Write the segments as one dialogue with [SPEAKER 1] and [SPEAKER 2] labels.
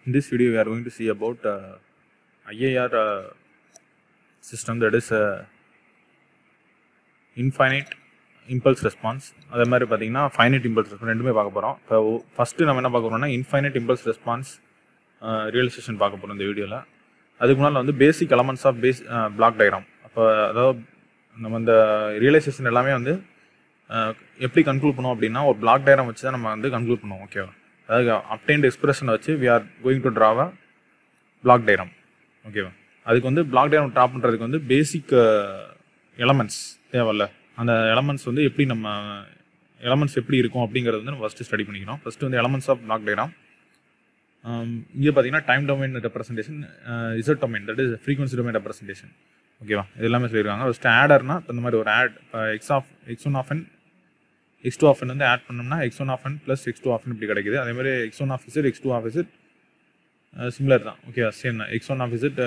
[SPEAKER 1] In this video, we are going to see about uh, IAR uh, system that is uh, infinite impulse response அதே மாதிரி பார்த்தீங்கன்னா finite impulse response ரெண்டுமே பார்க்க போகிறோம் இப்போ first நம்ம என்ன பார்க்க போகிறோம்னா இன்ஃபைனைட் இம்பல்ஸ் ரெஸ்பான்ஸ் ரியலைசேஷன் பார்க்க போகிறோம் இந்த வீடியோவில் அதுக்கு முன்னால் வந்து basic elements of base block diagram அப்போ அதாவது நம்ம இந்த ரியலைசேஷன் எல்லாமே வந்து அஹ், எப்படி கன்க்ளூட் பண்ணுவோம் அப்படின்னா ஒரு பிளாக் டயக்ராம் வச்சு தான் நம்ம வந்து கன்க்ளூட் பண்ணுவோம் ஓகேவா அதாவது அப்டைன்ட் எக்ஸ்பிரஷனை வச்சு we are going to draw block diagram ஓகேவா அதுக்கு வந்து பிளாக் டயக்ராம் ட்ரா பண்ணுறதுக்கு வந்து பேசிக் எலமெண்ட்ஸ் தேவையில்ல அந்த எலமெண்ட்ஸ் வந்து எப்படி நம்ம எலமெண்ட்ஸ் எப்படி இருக்கும் அப்படிங்கிறது வந்து நம்ம ஃபஸ்ட்டு ஸ்டடி பண்ணிக்கிறோம் ஃபஸ்ட்டு வந்து எலமெண்ட்ஸ் ஆஃப் பிளாக் டயக்ராம் இங்கே பார்த்தீங்கன்னா time domain representation Z domain that is frequency domain representation ஓகேவா இது எல்லாமே சொல்லியிருக்காங்க ஃபஸ்ட்டு ஆடர்னா இப்போ இந்த மாதிரி ஒரு ஆட் இப்போ X of X one of N X two of வந்து ஆட் பண்ணோம்னா X one of N plus X two of இப்படி கிடைக்குது அதே மாதிரி X one of Z X two of Z similar தான் ஓகேவா சேம் தான் X one of Z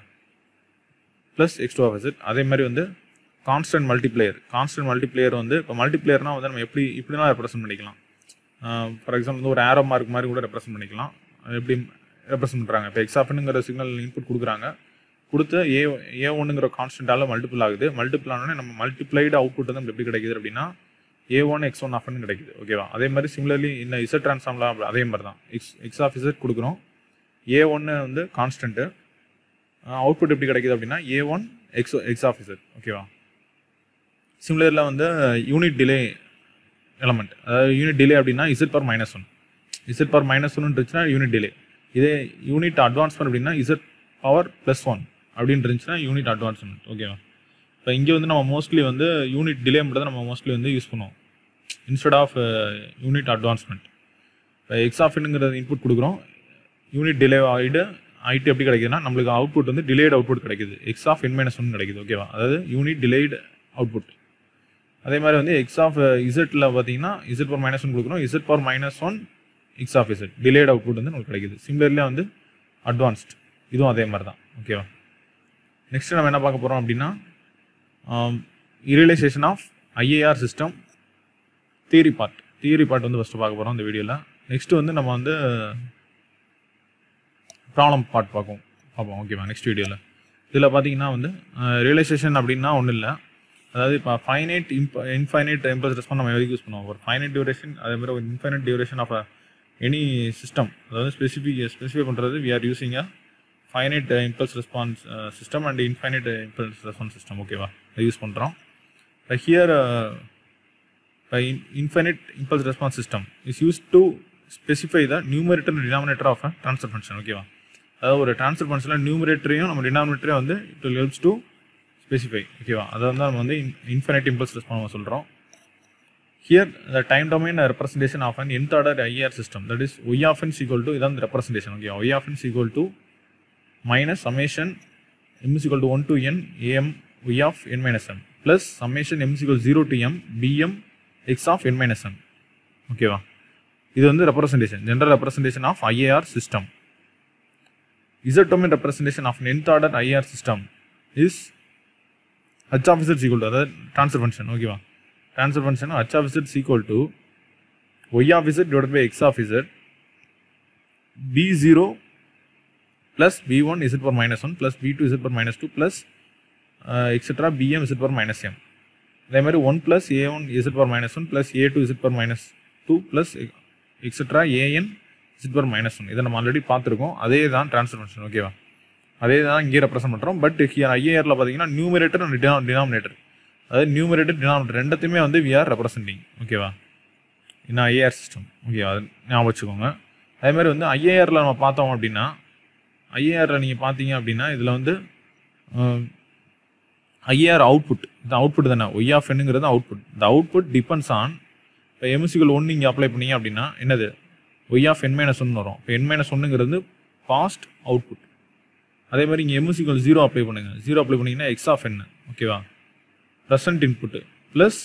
[SPEAKER 1] plus X two of Z அதே மாதிரி வந்து கான்ஸ்டன்ட் மல்டிப்ளேயர் கான்ஸ்டன்ட் மல்டிப்ளேயர் வந்து இப்போ மல்டிப்ளேயர்னா வந்து நம்ம எப்படி இப்படிலாம் ரெப்ரசென்ட் பண்ணிக்கலாம் ஃபார் எக்ஸாம்பிள் வந்து ஒரு ஆரோ மார்க் மாதிரி கூட ரெப்ரசென்ட் பண்ணிக்கலாம் அது எப்படி ரெப்ரசென்ட் பண்ணுறாங்க இப்போ எக்ஸாஃப்னுங்கிற சிக்னல் இன்புட் கொடுக்குறாங்க கொடுத்து ஏ ஏ ஒன்றுங்கிற கான்ஸ்டன்டால மல்டிபிள் ஆகுது மல்டிபிள் ஆனோடனே நம்ம மல்டிப்ளைடு அவுட்புட் வந்து நமக்கு எப்படி கிடைக்குது அப்படின்னா ஏ ஒன் எக்ஸ் ஒன் ஆஃப்னு கிடைக்குது ஓகேவா அதே மாதிரி சிமிலர்லி இந்த இசட் ட்ரான்ஸ்ஃபார்ம்லாம் அதே மாதிரி தான் எக்ஸ் எக்ஸ் ஆஃப் இசட் கொடுக்குறோம் ஏ ஒன்று வந்து கான்ஸ்டன்ட்டு அவுட்புட் எப்படி கிடைக்குது அப்படின்னா A one X X of Z ஓகேவா சிமிலரில் வந்து யூனிட் டிலே எலமெண்ட் அதாவது யூனிட் டிலே அப்படின்னா Z per minus one Z power minus one இருந்துச்சுன்னா யூனிட் டிலே இதே யூனிட் அட்வான்ஸ்மெண்ட் அப்படின்னா இசட் பவர் ப்ளஸ் ஒன் அப்படின்னு இருந்துச்சுன்னா யூனிட் அட்வான்ஸ்மெண்ட் ஓகேவா இப்போ இங்கே வந்து நம்ம மோஸ்ட்லி வந்து யூனிட் டிலே மட்டும் தான் நம்ம மோஸ்ட்லி வந்து யூஸ் பண்ணுவோம் இன்ஸ்டெட் ஆஃப் யூனிட் அட்வான்ஸ்மெண்ட் இப்போ எக்ஸாஃபின்ங்கிறது இன்புட் கொடுக்குறோம் யூனிட் டிலே ஆகிட்டு ஆகிட்டு எப்படி கிடைக்குதுன்னா நம்மளுக்கு அவுட்புட் வந்து டிலேட் அவுட்புட் கிடைக்குது X of N minus one கிடைக்குது ஓகேவா அதாவது யூனிட் டிலேடு அவுட்புட் அதே மாதிரி வந்து எக்ஸ் ஆஃப் இசட்டில் பார்த்தீங்கன்னா இசட் பவர் மைனஸ் ஒன் கொடுக்குறோம் Z power minus one X of Z delayed output வந்து நமக்கு கிடைக்குது சிமிலர்லேயே வந்து அட்வான்ஸ்ட் இதுவும் அதே மாதிரி தான் ஓகேவா நெக்ஸ்ட் நம்ம என்ன பார்க்க போகிறோம் அப்படின்னா realization of IIR system theory part theory part வந்து ஃபஸ்ட்டு பார்க்க போகிறோம் இந்த வீடியோவில் நெக்ஸ்ட் வந்து நம்ம வந்து ப்ராப்ளம் பார்ட் பார்ப்போம் பார்ப்போம் ஓகேவா நெக்ஸ்ட் வீடியோவில் இதில் பார்த்தீங்கன்னா வந்து ரியலைசேஷன் அப்படின்னா ஒன்றும் இல்லை அதாவது இப்போ finite imp infinite impulse response நம்ம எதுக்கு யூஸ் பண்ணுவோம் ஒரு ஃபைனைட் டியூரேஷன் அதே மாதிரி ஒரு infinite duration of any system அதாவது ஸ்பெசிஃபிக் ஸ்பெசிஃபை பண்ணுறது we are using a finite impulse response system and infinite impulse response system ஓகேவா அதை யூஸ் பண்ணுறோம் இப்போ ஹியர் இப்போ infinite impulse response system is use to specify the numerator denominator of a transfer function ஓகேவா அதாவது ஒரு transfer ஃபங்க்ஷனில் நியூமரேட்டரையும் நம்ம டினாமினேட்டரையும் வந்து இட் ஹெல்ப்ஸ் டு ஸ்பெசிஃபை ஓகேவா அதை வந்து நம்ம வந்து இன்ஃபைனைட் இம்பல்ஸ் ரெஸ்பான்ஸ் சொல்கிறோம் here the time domain representation of an nth order IR system that is y of n's equal to இதான் representation okay y of n's equal to minus summation m is equal to one to n a m y of N minus m plus summation m is equal zero to m b m x of N minus M ஓகேவா இது வந்து representation general representation of IIR system Z domain representation of nth order IR system is h of z is equal to அதாவது transfer function ஓகேவா transfer function h of z is equal to y of z divided by x of z b0 plus b1 z power minus 1 plus b2 z power minus 2 plus uh, etc bm z power minus m அதே மாதிரி one plus A one Z power minus one plus A two Z power minus two plus extra AN Z power minus one இதை நம்ம already பார்த்துருக்கோம் அதே தான் transfer function ஓகேவா அதே தான் இங்கே ரெப்ரசென்ட் பண்ணுறோம் பட் ஹியர் ஐஏஆரில் பார்த்தீங்கன்னா நியூமரேட்டர் அண்ட் டினாமினேட்டர் அதாவது நியூமரேட்டர் டினாமினேட்டர் ரெண்டுத்தையுமே வந்து வி ஆர் ரெப்ரசென்டிங் ஓகேவா இன்னும் ஐஏஆர் சிஸ்டம் ஓகேவா அது ஞாபகம் வச்சுக்கோங்க அதே மாதிரி வந்து ஐஏஆரில் நம்ம பார்த்தோம் அப்படின்னா ஐஏஆரில் நீங்கள் பார்த்தீங்க அப்படின்னா இதில் வந்து ஐஏஆர் அவுட்புட் இது அவுட்புட் தானே ஒய் ஆஃப் என்னங்கிறது அவுட்புட் இந்த அவுட்புட் டிபெண்ட்ஸ் ஆன் இப்போ எம்சிகள் ஒன்று இங்கே அப்ளை பண்ணீங்க அப்படின்னா என்னது ஒய் ஆஃப் என் மைனஸ் ஒன்று வரும் இப்போ என் மைனஸ் ஒன்றுங்கிறது பாஸ்ட் அவுட்புட் அதே மாதிரி இங்கே எம்சிக்வல் ஜீரோ அப்ளை பண்ணுங்க ஜீரோ அப்ளை பண்ணிங்கன்னா எக்ஸ் ஆஃப் என்ன ஓகேவா ப்ரெசன்ட் இன்புட்டு ப்ளஸ்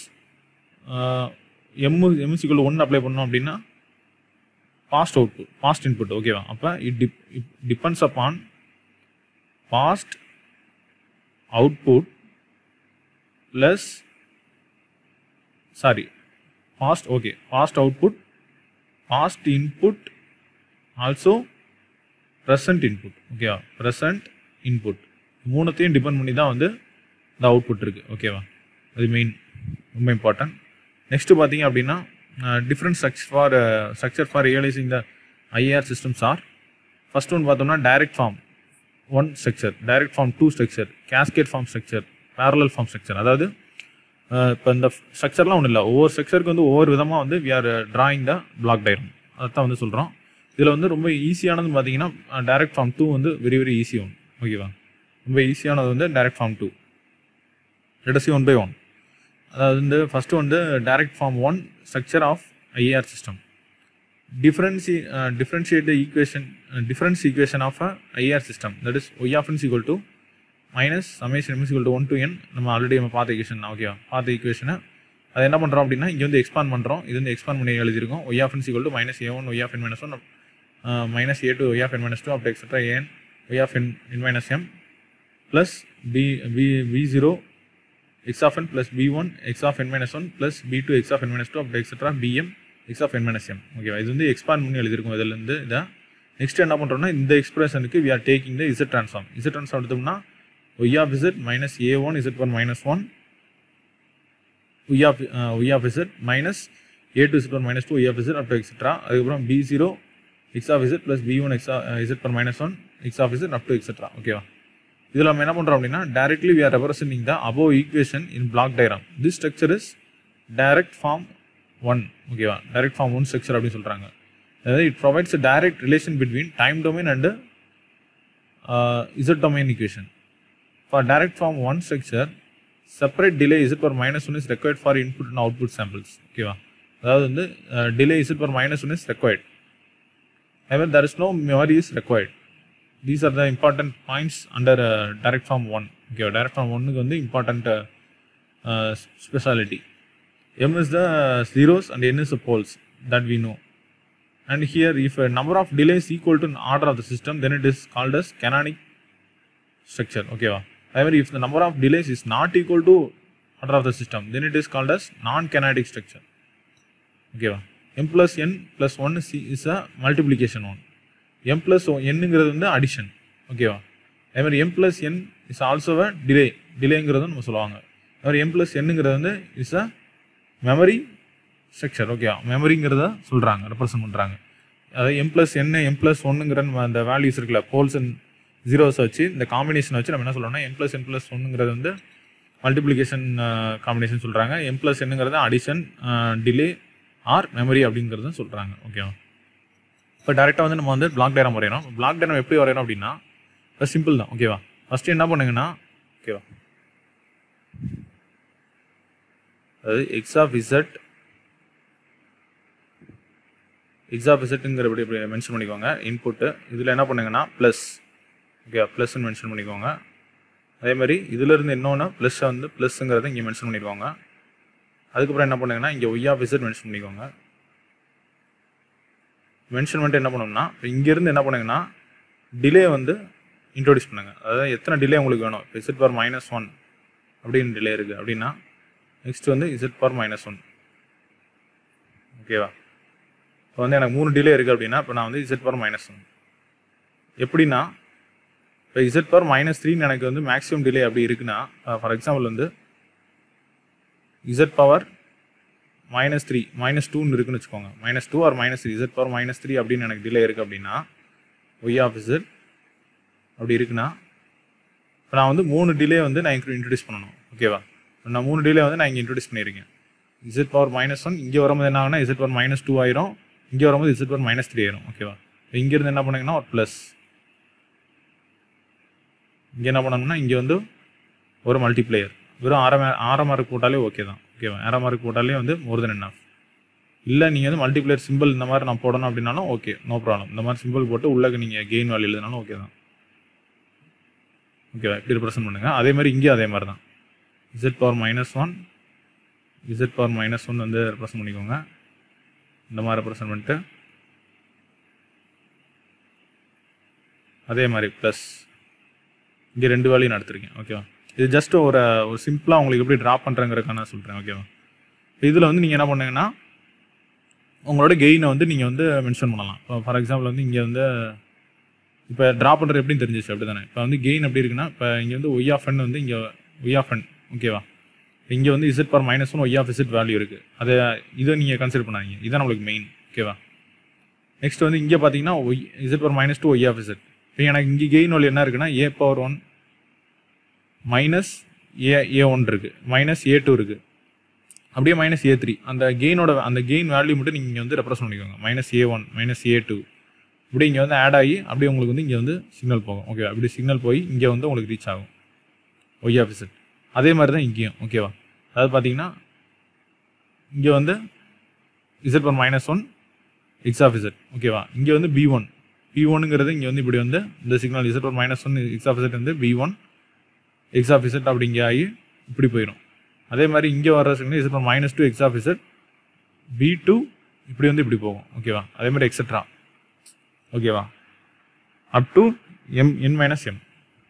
[SPEAKER 1] எம் எம்சிக்வல் ஒன்று அப்ளை பண்ணோம் அப்படின்னா பாஸ்ட் அவுட்புட் பாஸ்ட் இன்புட் ஓகேவா அப்போ it dep it depends upon past output plus sorry past okay past output past input also present input ஓகேவா ப்ரெசன்ட் இன்புட் மூணுத்தையும் டிபெண்ட் பண்ணி தான் வந்து இந்த அவுட்புட் இருக்குது ஓகேவா அது மெயின் ரொம்ப இம்பார்ட்டன்ட் நெக்ஸ்ட்டு பார்த்தீங்க அப்படின்னா different structure for structure for realizing the IIR systems are first one பார்த்தோம்னா direct form one structure direct form two structure cascade form structure parallel form structure அதாவது இப்போ இந்த ஸ்ட்ரக்சர்லாம் ஒன்றும் இல்லை ஒவ்வொரு ஸ்ட்ரக்சருக்கு வந்து ஒவ்வொரு விதமாக வந்து we are drawing the block diagram அதான் வந்து சொல்கிறோம் இதில் வந்து ரொம்ப ஈஸியானது பார்த்தீங்கன்னா டைரக்ட் ஃபார்ம் டூ வந்து வெரி வெரி ஈஸி ஒன் ஓகேவா ரொம்ப ஈஸியானது வந்து direct form two let's see one by one அதாவது வந்து ஃபஸ்ட்டு வந்து direct form one structure of IIR system differenti uh, differentiate the equation uh, difference equation of a IR system that is y of n is equal to minus summation m is equal to 1 to n நம்ம already நம்ம பார்த்த equation ஓகேவா பார்த்த ஈக்குவேஷனை அதை என்ன பண்ணுறோம் அப்படின்னா இங்கே வந்து எக்ஸ்பாண்ட் பண்ணுறோம் இது வந்து எக்ஸ்பாண்ட் பண்ணி எழுதிருக்கோம் y of n is equal to minus a1 y of n minus 1 uh, minus a2 y of n minus 2 up to etc an y of n n minus m plus b b b0 x of n plus b1 x of n minus 1 plus b2 x of n minus 2 up to etc bm X of N minus M ஓகேவா இது வந்து expand பண்ணி எழுதிருக்கும் இதுலேருந்து இதை next என்ன பண்ணுறோம்னா இந்த எக்ஸ்பிரஷனுக்கு we are taking the z transform z transform எடுத்தோம்னா y of z minus a one z one minus one y of y of z minus a two z one minus two y of z up to etcetera அதுக்கப்புறம் b zero x of Z plus B one x z per minus one X of z up to etcetera ஓகேவா இதில் நம்ம என்ன பண்ணுறோம் அப்படின்னா directly we are representing the above equation in block diagram this structure is direct form one ஓகேவா direct form one structure அப்படின்னு சொல்கிறாங்க அதாவது it provides a direct relation between time domain and z domain equation for direct form one structure separate delay z per minus one is required for input and output samples ஓகேவா அதாவது வந்து delay z per minus one is required அதேமாதிரி there is no memory is required these are the important points under direct form one ஓகேவா direct form ஒன்னுக்கு வந்து important speciality m is the zeros and n is the poles that we know and here if a number of delays equal to an order of the system then it is called as canonic structure okay va however if the number of delays is not equal to order of the system then it is called as non canonic structure okay va m plus n plus 1 is, is a multiplication one m plus nங்கிறது வந்து addition ஓகேவா அதே மாதிரி m plus n is also a delay டிலேங்கிறது நம்ம சொல்லுவாங்க அதே மாதிரி m plus nங்கிறது வந்து is a memory structure okay மெமரிங்கிறத சொல்கிறாங்க ரெப்ரசன்ட் பண்ணுறாங்க அதாவது எம் ப்ளஸ் என்ன எம் ப்ளஸ் ஒன்னுங்கிற அந்த வேல்யூஸ் இருக்குல்ல போல்ஸ் அண்ட் ஜீரோஸை வச்சு இந்த காம்பினேஷன் வச்சு நம்ம என்ன சொல்கிறோம்னா எம் ப்ளஸ் என் ப்ளஸ் ஒன்னுங்கிறது வந்து மல்டிப்ளிகேஷன் காம்பினேஷன் சொல்கிறாங்க எம் ப்ளஸ் என்னங்கிறது அடிஷன் டிலே ஆர் மெமரி அப்படிங்கிறத சொல்கிறாங்க ஓகேவா இப்போ டேரெக்டாக வந்து நம்ம வந்து பிளாக் டயரம் வரையணும் பிளாக் டயரம் எப்படி வரையணும் அப்படின்னா சிம்பிள் தான் ஓகேவா ஃபஸ்ட்டு என்ன பண்ணுங்கன்னா ஓகேவா அதாவது x of Z x of இசட்டுங்கிறபடி இப்படி மென்ஷன் பண்ணிக்கோங்க இன்புட்டு இதில் என்ன பண்ணுங்கன்னா ப்ளஸ் ஓகே ப்ளஸ்ன்னு மென்ஷன் பண்ணிக்கோங்க அதே மாதிரி இதிலிருந்து இன்னொன்று ப்ளஸ்ஸை வந்து ப்ளஸ்ஸுங்கிறத இங்கே மென்ஷன் பண்ணிக்கோங்க அதுக்கப்புறம் என்ன பண்ணுங்கன்னா இங்கே ஒய் ஆஃப் இசட் மென்ஷன் பண்ணிக்கோங்க மென்ஷன் பண்ணிட்டு என்ன பண்ணோம்னா இப்போ இங்கேருந்து என்ன பண்ணுங்கன்னா டிலே வந்து இன்ட்ரோடியூஸ் பண்ணுங்கள் அதாவது எத்தனை டிலே உங்களுக்கு வேணும் இப்போ இசட் பார் மைனஸ் ஒன் அப்படின்னு டிலே இருக்குது அப்படின்னா நெக்ஸ்ட் வந்து இசட் பார் மைனஸ் ஒன் ஓகேவா இப்போ வந்து எனக்கு மூணு டிலே இருக்குது அப்படின்னா இப்போ நான் வந்து இசட் பார் மைனஸ் ஒன் எப்படின்னா இப்போ இசட் பார் மைனஸ் த்ரீன்னு எனக்கு வந்து மேக்ஸிமம் டிலே அப்படி இருக்குன்னா ஃபார் எக்ஸாம்பிள் வந்து z power minus three minus டூன்னு இருக்குன்னு வச்சுக்கோங்க minus two or minus three z power minus three அப்படின்னு எனக்கு டிலே இருக்குது அப்படின்னா ஒய் ஆஃப் இசட் அப்படி இருக்குன்னா இப்போ நான் வந்து மூணு டிலே வந்து நான் இன்ட்ரடியூஸ் பண்ணணும் ஓகேவா நான் மூணு டிலே வந்து நான் இங்கே இன்ட்ரடியூஸ் பண்ணியிருக்கேன் இசட் பவர் மைனஸ் ஒன் இங்கே வரும்போது என்ன ஆகுனா இசட் பவர் மைனஸ் டூ ஆயிரும் இங்கே வரும்போது இசட் பவர் மைனஸ் த்ரீ ஆயிரும் ஓகேவா இப்போ இங்கேருந்து என்ன பண்ணுங்கன்னா ஒரு ப்ளஸ் இங்கே என்ன பண்ணணும்னா இங்கே வந்து ஒரு மல்டிப்ளேயர் வெறும் ஆறாம் ஆறாம் மார்க் போட்டாலே ஓகே தான் ஓகேவா ஆறாம் மார்க் போட்டாலே வந்து மோர் தென் என்ன இல்லை நீங்கள் வந்து மல்டிப்ளேயர் சிம்பிள் இந்த மாதிரி நான் போடணும் அப்படின்னாலும் ஓகே நோ ப்ராப்ளம் இந்த மாதிரி சிம்பிள் போட்டு உள்ளக்கு நீங்கள் கெயின் வேல்யூ எழுதினாலும் ஓகே தான் ஓகேவா இப்படி ரெப்ரசன்ட் பண்ணுங்கள் அதே மாதிரி இங்கேயும் அதே மாதிரி தான் z power minus one Z power minus one வந்து ரெப்ரசன்ட் பண்ணிக்கோங்க இந்த மாதிரி ரெப்ரசன்ட் பண்ணிட்டு அதே மாதிரி ப்ளஸ் இங்கே ரெண்டு வேலையும் நடத்திருக்கேன் ஓகேவா இது ஜஸ்ட் ஒரு ஒரு சிம்பிளாக உங்களுக்கு எப்படி ட்ரா பண்ணுறங்கிறக்காக நான் சொல்கிறேன் ஓகேவா இதில் வந்து நீங்கள் என்ன பண்ணுங்கன்னா உங்களோட கெயினை வந்து நீங்கள் வந்து மென்ஷன் பண்ணலாம் இப்போ ஃபார் எக்ஸாம்பிள் வந்து இங்கே வந்து இப்போ ட்ரா பண்ணுறது எப்படின்னு தெரிஞ்சிச்சு அப்படி தானே இப்போ வந்து கெயின் எப்படி இருக்குன்னா இப்போ இங்கே வந்து ஒய் ஆஃப் என் வந்து இங்கே ஒய் ஆஃப் என் ஓகேவா இங்கே வந்து z per minus one y of z value இருக்குது அதை இதை நீங்கள் கன்சிடர் பண்ணாதீங்க இதுதான் நம்மளுக்கு மெயின் ஓகேவா நெக்ஸ்ட் வந்து இங்கே பார்த்தீங்கன்னா y z per minus two y of z இப்போ எனக்கு இங்கே கெயின் வேல்யூ என்ன இருக்குன்னா a power one minus a a one இருக்குது மைனஸ் ஏ டூ இருக்குது அப்படியே மைனஸ் ஏ த்ரீ அந்த கெயினோட அந்த கெயின் வேல்யூ மட்டும் நீங்கள் இங்கே வந்து ரெப்ரஸ் பண்ணிக்கோங்க minus a one minus a two இப்படி இங்கே வந்து ஆட் ஆகி அப்படியே உங்களுக்கு வந்து இங்கே வந்து சிக்னல் போகும் ஓகே அப்படி சிக்னல் போய் இங்கே வந்து உங்களுக்கு ரீச் ஆகும் ஒய் ஆஃபிசட் அதே மாதிரி தான் இங்கேயும் ஓகேவா அதாவது பார்த்தீங்கன்னா இங்கே வந்து z per minus one X of Z ஓகேவா இங்கே வந்து பி ஒன் பி ஒனுங்கிறது இங்கே வந்து இப்படி வந்து இந்த signal z per minus one X of z வந்து b one X of z அப்படி இங்கே ஆகி இப்படி போயிடும் அதே மாதிரி இங்கே வர signal z per minus two x of z b two இப்படி வந்து இப்படி போகும் ஓகேவா அதே மாதிரி எக்ஸட்ரா ஓகேவா up to m n minus m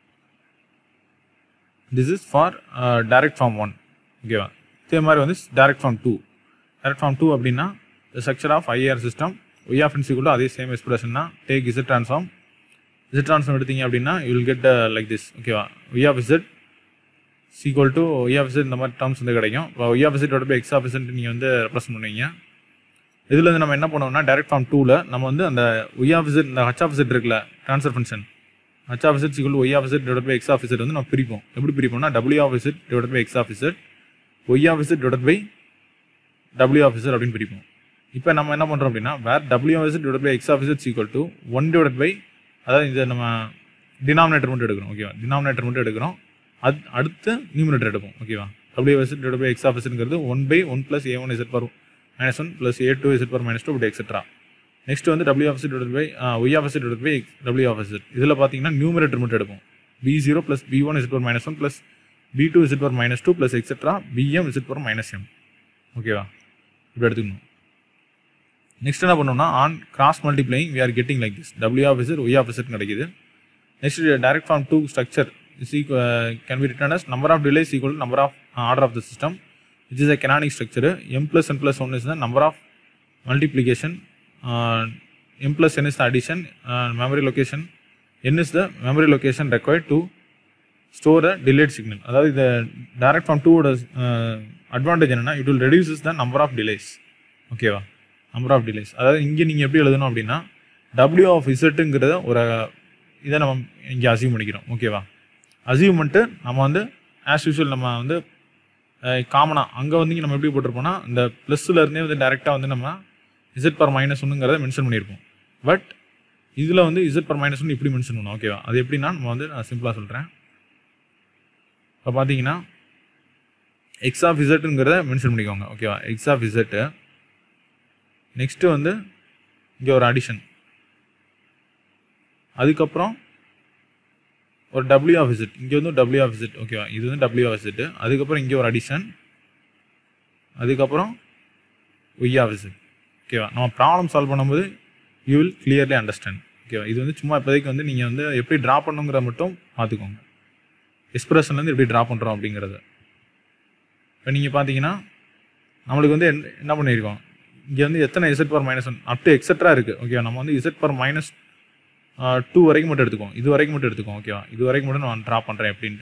[SPEAKER 1] this is for direct form one ஓகேவா இதே மாதிரி வந்து direct form two direct form two அப்படின்னா structure of IIR system y of இன்சிக்குள்ள அதே சேம் எக்ஸ்பிரஷன் தான் take z transform z transform எடுத்தீங்க அப்படின்னா you will get like this ஓகேவா y of z equal to y of z இந்த மாதிரி terms வந்து கிடைக்கும் இப்போ ஒய் ஆஃப் இசட்டோட போய் எக்ஸ் ஆஃப் இசட் நீங்கள் வந்து ரெப்ரசன்ட் பண்ணுவீங்க இதில் வந்து நம்ம என்ன பண்ணுவோம்னா டைரக்ட் ஃபார்ம் டூவில் நம்ம வந்து அந்த ஒய் ஆஃபிசர் இந்த ஹச் ஆஃபிசர் இருக்குல்ல ட்ரான்ஸ்ஃபர் ஃபங்க்ஷன் ஹச் ஆஃபிசர் சிக்கல் Y of z divide by X officer வந்து நம்ம பிரிப்போம் எப்படி பிரிப்போம்னா W of z divide by X officer y of z divide by W officer அப்படின்னு பிரிப்போம் இப்போ நம்ம என்ன பண்ணுறோம் அப்படின்னா வேர் W of z divide by X officer equal to one divide by அதாவது இதை நம்ம டினாமினேட்டர் மட்டும் எடுக்கிறோம் ஓகேவா டினாமினேட்டர் மட்டும் எடுக்கிறோம் அது அடுத்து நியூமினேட்டர் எடுப்போம் ஓகேவா W of z divide by X ஆஃபிசருங்கிறது one by one plus A one Z வரும் minus one plus A two Z per minus two இப்படி எக்ஸெட்ரா நெக்ஸ்ட் வந்து W of z divide by Y of z divide by W of z இதில் பார்த்தீங்கன்னா numerator மட்டும் எடுப்போம் B zero plus B one Z per minus one plus B two Z per minus two plus etcetera B M Z per minus M ஓகேவா இப்படி எடுத்துக்கணும் next என்ன பண்ணோம்னா on cross multiplying we are getting like this டபிள்யூ of z y of z கிடைக்குது next direct form two structure is can be written as number of delays equal number of order of the system which is a canonic structure m plus n plus 1 is the number of multiplication uh, m plus n is the addition uh, memory location n is the memory location required to store a delayed signal அதாவது இந்த direct from 2 ஓட advantage என்னன்னா it will reduces the number of delays ஓகேவா number of delays அதாவது இங்கே நீங்கள் எப்படி எழுதணும் அப்படின்னா டபிள்யூ ஆஃப் இசட்டுங்கிறத ஒரு இதை நம்ம இங்கே அசீவ் பண்ணிக்கிறோம் ஓகேவா அசீவ் பண்ணிட்டு நம்ம வந்து ஆஸ் யூஷுவல் நம்ம வந்து காமனாக அங்கே வந்து இங்க நம்ம எப்படி போட்டிருப்போம்னா இந்த ப்ளஸ்ஸில் இருந்தே வந்து டேரெக்டாக வந்து நம்ம இசட் பர் மைனஸ் ஒன்றுங்கிறத மென்ஷன் பண்ணியிருப்போம் பட் இதில் வந்து இசட் பர் மைனஸ் ஒன்று இப்படி மென்ஷன் பண்ணணும் ஓகேவா அது எப்படின்னா நம்ம வந்து நான் சிம்பிளாக சொல்கிறேன் இப்போ பார்த்தீங்கன்னா எக்ஸ் ஆஃப் இசட்டுங்கிறத மென்ஷன் பண்ணிக்கோங்க ஓகேவா எக்ஸ் ஆஃப் இசட்டு நெக்ஸ்ட்டு வந்து இங்கே ஒரு அடிஷன் அதுக்கப்புறம் ஒரு டபிள்யூ ஆஃப் இசட் இங்கே வந்து டபிள்யூ ஆஃப் இசட் ஓகேவா இது வந்து டபிள்யூ ஆஃப் இசட் அதுக்கப்புறம் இங்கே ஒரு அடிஷன் அதுக்கப்புறம் ஒய் ஆஃப் இசட் ஓகேவா நம்ம ப்ராப்ளம் சால்வ் பண்ணும்போது யூ வில் கிளியர்லி அண்டர்ஸ்டாண்ட் ஓகேவா இது வந்து சும்மா இப்போதைக்கு வந்து நீங்கள் வந்து எப்படி ட்ரா பண்ணுங்கிற மட்டும் பார்த்துக்கோங்க எக்ஸ்பிரஷன்லேருந்து எப்படி ட்ரா பண்ணுறோம் அப்படிங்கிறத இப்போ நீங்கள் பார்த்தீங்கன்னா நம்மளுக்கு வந்து என்ன என்ன பண்ணியிருக்கோம் இங்கே வந்து எத்தனை z per minus one up to etcetera இருக்குது ஓகேவா நம்ம வந்து இசட் பர் மைனஸ் டூ வரைக்கும் மட்டும் எடுத்துக்கோம் இது வரைக்கும் மட்டும் எடுத்துக்கோம் ஓகேவா இது வரைக்கும் மட்டும் நான் ட்ரா பண்ணுறேன் அப்படின்ட்டு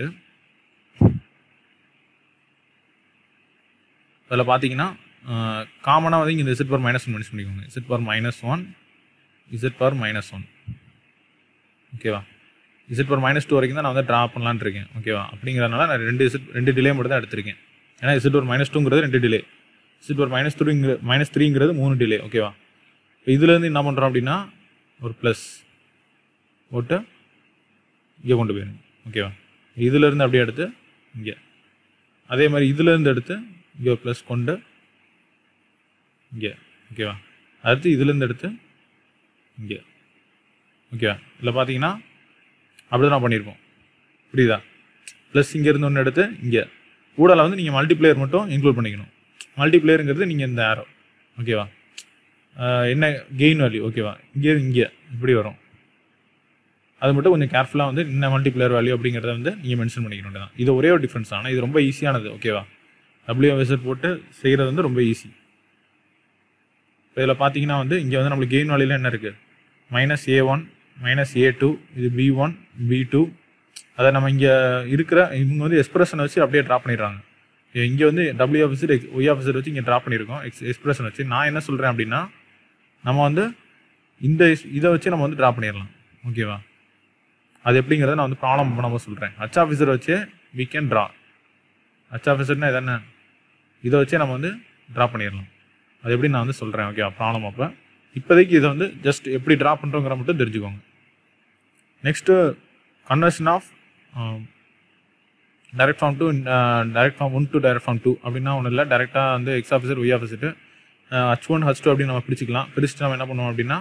[SPEAKER 1] அதில் பார்த்தீங்கன்னா காமனாக வந்து இங்கே இந்த z per minus one mention பண்ணிக்கோங்க z per minus one Z per minus one ஓகேவா இசட் பர் மைனஸ் டூ வரைக்கும் தான் நான் வந்து ட்ரா பண்ணலான்னு இருக்கேன் ஓகேவா அப்படிங்கிறதுனால நான் ரெண்டு இசட் ரெண்டு டிலே மட்டும் தான் எடுத்திருக்கேன் ஏன்னா இசட் பர் மைனஸ் டூங்கிறது ரெண்டு டிலே இசட் பர் மைனஸ் த்ரீங்கிற மைனஸ் த்ரீங்கிறது மூணு டிலே ஓகேவா இப்போ இதுலேருந்து என்ன பண்ணுறோம் அப்படின்னா ஒரு ப்ளஸ் போட்டு இங்கே கொண்டு போயிருங்க ஓகேவா இதுலேருந்து அப்படியே எடுத்து இங்கே அதே மாதிரி இதுலேருந்து எடுத்து இங்கே ஒரு ப்ளஸ் கொண்டு இங்கே ஓகேவா அடுத்து இதுலேருந்து எடுத்து இங்கே ஓகேவா இதில் பார்த்தீங்கன்னா அப்படி தான் பண்ணியிருப்போம் புரியுதா ப்ளஸ் இங்கேருந்து ஒன்று எடுத்து இங்கே ஊடால வந்து நீங்கள் மல்டிப்ளேயர் மட்டும் இன்க்ளூட் பண்ணிக்கணும் மல்டிப்ளேயருங்கிறது நீங்கள் இந்த ஆரோ ஓகேவா என்ன கெயின் வேல்யூ ஓகேவா இங்கே இங்கே இப்படி வரும் அது மட்டும் கொஞ்சம் கேர்ஃபுல்லாக வந்து என்ன மல்டிப்ளேயர் வேல்யூ அப்படிங்கிறத வந்து நீங்கள் மென்ஷன் பண்ணிக்கணும் தான் இது ஒரே ஒரு டிஃப்ரென்ஸ் ஆனால் இது ரொம்ப ஈஸியானது ஓகேவா டபிள்யூ விசிட் போட்டு செய்கிறது வந்து ரொம்ப ஈஸி இப்போ இதில் பார்த்தீங்கன்னா வந்து இங்கே வந்து நம்மளுக்கு கெயின் வேல்யூல என்ன இருக்குது minus a one minus a two இது பி ஒன் பி டூ அதை நம்ம இங்கே இருக்கிற இவங்க வந்து எக்ஸ்பிரஷனை வச்சு அப்படியே ட்ராப் பண்ணிடுறாங்க இங்கே வந்து டபிள்யூ ஆஃபீஸர் எக்ஸ் ஒய் ஆஃபீஸர் வச்சு இங்கே ட்ராப் பண்ணியிருக்கோம் எக்ஸ் எக்ஸ்பிரஷன் வச்சு நான் என்ன சொல்கிறேன் அப்படின்னா நம்ம வந்து இந்த is- இதை வச்சு நம்ம வந்து ட்ராப் பண்ணிடலாம் ஓகேவா அது எப்படிங்கிறத நான் வந்து ப்ராப்ளம் பண்ணும்போது சொல்கிறேன் ஹச் ஆஃபீஸர் வச்சு we can ட்ரா ஹச் ஆஃபீஸர்னா இதானே இதை வச்சே நம்ம வந்து ட்ரா பண்ணிடலாம் அது எப்படி நான் வந்து சொல்கிறேன் ஓகேவா ப்ராப்ளம் அப்போ இப்போதைக்கு இதை வந்து ஜஸ்ட் எப்படி ட்ரா பண்ணுறோங்கிற மட்டும் தெரிஞ்சுக்கோங்க next conversion of direct form to direct form one to direct form two அப்படின்னா ஒன்றும் இல்லை டேரெக்டாக வந்து x of z y of z h one h two அப்படின்னு நம்ம பிரிச்சுக்கலாம் பிரிச்சுட்டு நம்ம என்ன பண்ணுவோம் அப்படின்னா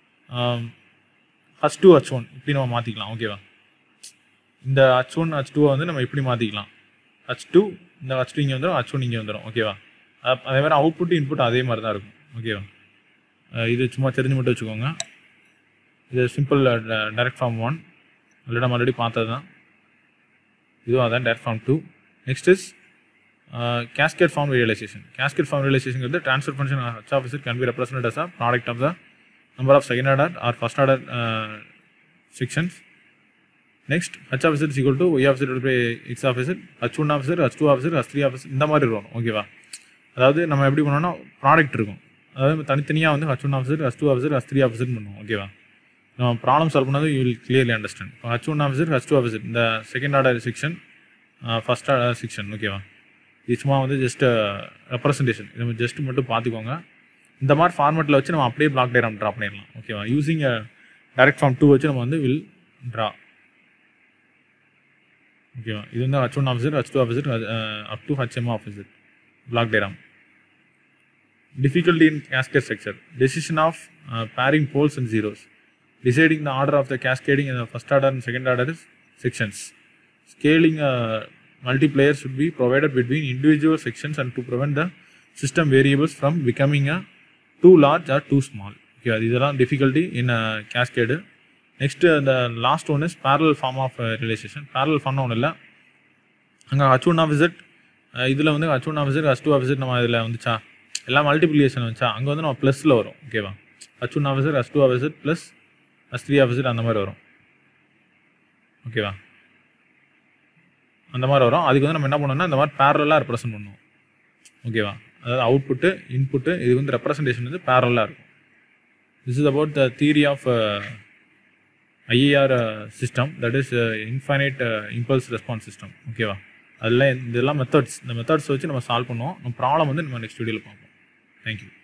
[SPEAKER 1] ஹச் டூ ஹச் ஒன் இப்படி நம்ம மாற்றிக்கலாம் ஓகேவா இந்த ஹச் ஒன் ஹச் டூவை வந்து நம்ம இப்படி மாற்றிக்கலாம் ஹச் டூ இந்த ஹச் டூ இங்கே வந்துடும் ஹச் ஒன் இங்கே வந்துடும் ஓகேவா அப்- அதே மாதிரி அவுட்புட் இன்புட் அதே மாதிரி தான் இருக்கும் ஓகேவா அஹ் இது சும்மா தெரிஞ்சு மட்டும் வச்சுக்கோங்க இது simple direct form one already நம்ம ஆல்ரெடி பார்த்தது தான் இதுவும் அதான் direct form two next is cascade form realization cascade form realization transfer function h of z can be represent as a product of the number of second order or first order sections next h of z is equal to y of z by x of z h one of z h two of z h three of z இந்த மாதிரி இருக்கும் ஓகேவா அதாவது நம்ம எப்படி பண்ணோம்னா product இருக்கும் அதாவது தனித்தனியாக வந்து h one of z h two of z h three of z பண்ணுவோம் ஓகேவா நம்ம ப்ராப்ளம் சால்வ் பண்ணது யூ வில் கிளியர்லி அண்டர்ஸ்டாண்ட் இப்போ h one of z h two of z இந்த second order section first order section ஓகேவா இது சும்மா வந்து ஜஸ்ட் ரெப்ரசன்டேஷன் இது ஜஸ்ட் மட்டும் பார்த்துக்கோங்க இந்த மாதிரி ஃபார்மேட்டில் வச்சு நம்ம அப்படியே பிளாக் டயக்ராம் ட்ரா பண்ணிடலாம் ஓகேவா யூசிங் டைரக்ட் ஃபார்ம் டூ வச்சு நம்ம வந்து வில் ட்ரா ஓகேவா இது வந்து h one of z h two of z up to h m of z block diagram difficulty in cascade structure decision of uh, pairing poles and zeros deciding the order of the cascading in the first order and second order sections scaling uh, multiplier should be provided between individual sections and to prevent the system variables from becoming a too large or too small okay அது இதெல்லாம் difficulty in uh, cascade next uh, the last one is parallel form of uh, realization parallel form ஒன்றும் இல்லை அங்கே H one of z இதில் வந்து h one of z h two of z நம்ம இதில் வந்துச்சா எல்லாம் மல்டிப்ளிகேஷன் வந்துச்சா அங்கே வந்து நம்ம ப்ளஸில் வரும் ஓகேவா h one of z h two of z plus h three of z அந்த மாதிரி வரும் ஓகேவா அந்த மாதிரி வரும் அதுக்கு வந்து நம்ம என்ன பண்ணோம்னா இந்த மாதிரி பேரலாக ரெப்ரசென்ட் பண்ணுவோம் ஓகேவா அதாவது அவுட்புட்டு இன்புட்டு இது வந்து ரெப்ரசன்டேஷன் வந்து பேரலாக இருக்கும் this is about the theory of IIR system that is infinite impulse response system ஓகேவா அதெல்லாம் இதெல்லாம் மெத்தட்ஸ் இந்த மெத்தட்ஸ் வச்சு நம்ம சால்வ் பண்ணுவோம் நம்ம ப்ராப்ளம் வந்து நம்ம நெக்ஸ்ட் வீடியோவில் பார்ப்போம் தேங்க்யூ